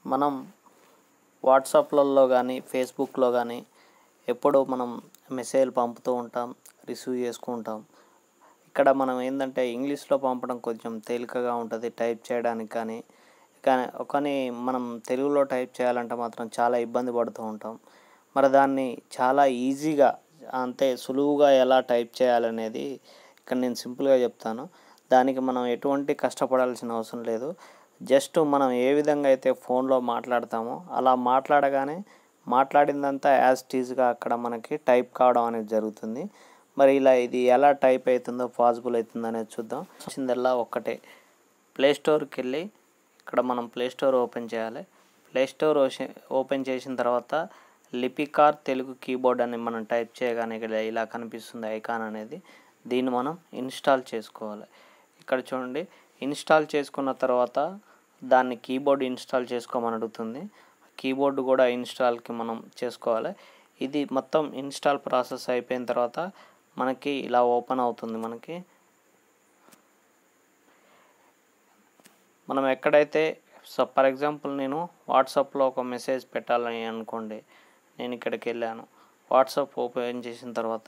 మనం వాట్సాప్లలో కానీ ఫేస్బుక్లో కానీ ఎప్పుడూ మనం మెసేజ్లు పంపుతూ ఉంటాం రిసీవ్ చేసుకుంటాం ఇక్కడ మనం ఏంటంటే ఇంగ్లీష్లో పంపడం కొంచెం తేలికగా ఉంటుంది టైప్ చేయడానికి కానీ కానీ కానీ మనం తెలుగులో టైప్ చేయాలంటే మాత్రం చాలా ఇబ్బంది పడుతూ ఉంటాం మరి దాన్ని చాలా ఈజీగా అంతే సులువుగా ఎలా టైప్ చేయాలనేది ఇక్కడ నేను సింపుల్గా చెప్తాను దానికి మనం ఎటువంటి కష్టపడాల్సిన అవసరం లేదు జస్ట్ మనం ఏ విధంగా అయితే ఫోన్లో మాట్లాడతామో అలా మాట్లాడగానే మాట్లాడిందంతా యాజ్ టీజ్గా అక్కడ మనకి టైప్ కావడం అనేది జరుగుతుంది మరి ఇలా ఇది ఎలా టైప్ అవుతుందో పాసిబుల్ అవుతుందో అనేది చూద్దాం వచ్చిందల్లా ఒక్కటే ప్లే స్టోర్కి వెళ్ళి ఇక్కడ మనం ప్లే స్టోర్ ఓపెన్ చేయాలి ప్లే స్టోర్ ఓపెన్ చేసిన తర్వాత లిపికార్ తెలుగు కీబోర్డ్ అని మనం టైప్ చేయగానే ఇక్కడ ఇలా కనిపిస్తుంది ఐకాన్ అనేది దీన్ని మనం ఇన్స్టాల్ చేసుకోవాలి ఇక్కడ చూడండి ఇన్స్టాల్ చేసుకున్న తర్వాత దాన్ని కీబోర్డ్ ఇన్స్టాల్ చేసుకోమని అడుగుతుంది కీబోర్డ్ కూడా ఇన్స్టాల్కి మనం చేసుకోవాలి ఇది మొత్తం ఇన్స్టాల్ ప్రాసెస్ అయిపోయిన తర్వాత మనకి ఇలా ఓపెన్ అవుతుంది మనకి మనం ఎక్కడైతే సో ఫర్ ఎగ్జాంపుల్ నేను వాట్సాప్లో ఒక మెసేజ్ పెట్టాలని అనుకోండి నేను ఇక్కడికి వెళ్ళాను వాట్సాప్ ఓపెన్ చేసిన తర్వాత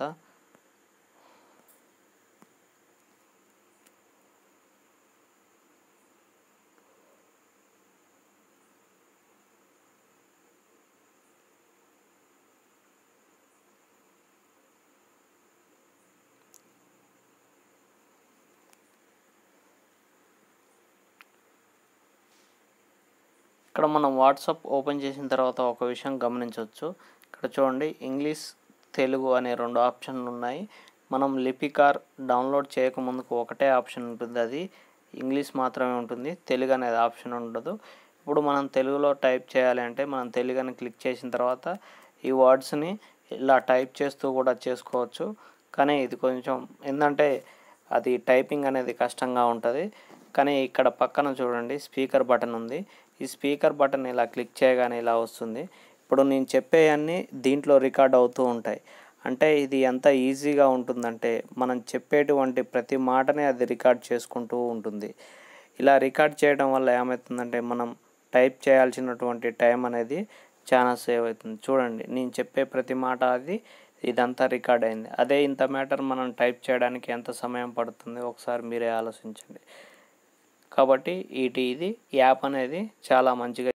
ఇక్కడ మనం వాట్సాప్ ఓపెన్ చేసిన తర్వాత ఒక విషయం గమనించవచ్చు ఇక్కడ చూడండి ఇంగ్లీష్ తెలుగు అనే రెండు ఆప్షన్లు ఉన్నాయి మనం లిపికార్ డౌన్లోడ్ చేయకముందుకు ఒకటే ఆప్షన్ ఉంటుంది అది ఇంగ్లీష్ మాత్రమే ఉంటుంది తెలుగు అనేది ఆప్షన్ ఉండదు ఇప్పుడు మనం తెలుగులో టైప్ చేయాలి అంటే మనం తెలుగు అని క్లిక్ చేసిన తర్వాత ఈ వర్డ్స్ని ఇలా టైప్ చేస్తూ కూడా చేసుకోవచ్చు కానీ ఇది కొంచెం ఏంటంటే అది టైపింగ్ అనేది కష్టంగా ఉంటుంది కానీ ఇక్కడ పక్కన చూడండి స్పీకర్ బటన్ ఉంది ఈ స్పీకర్ బటన్ ఇలా క్లిక్ చేయగానే ఇలా వస్తుంది ఇప్పుడు నేను చెప్పేవన్నీ దీంట్లో రికార్డ్ అవుతూ ఉంటాయి అంటే ఇది ఎంత ఈజీగా ఉంటుందంటే మనం చెప్పేటువంటి ప్రతి మాటని అది రికార్డ్ చేసుకుంటూ ఉంటుంది ఇలా రికార్డ్ చేయడం వల్ల ఏమవుతుందంటే మనం టైప్ చేయాల్సినటువంటి టైం అనేది చాలా సేవ్ అవుతుంది చూడండి నేను చెప్పే ప్రతి మాట అది ఇదంతా రికార్డ్ అయింది అదే ఇంత మ్యాటర్ మనం టైప్ చేయడానికి ఎంత సమయం పడుతుంది ఒకసారి మీరే ఆలోచించండి కాబట్టి ఈటి ఇది యాప్ అనేది చాలా మంచిగా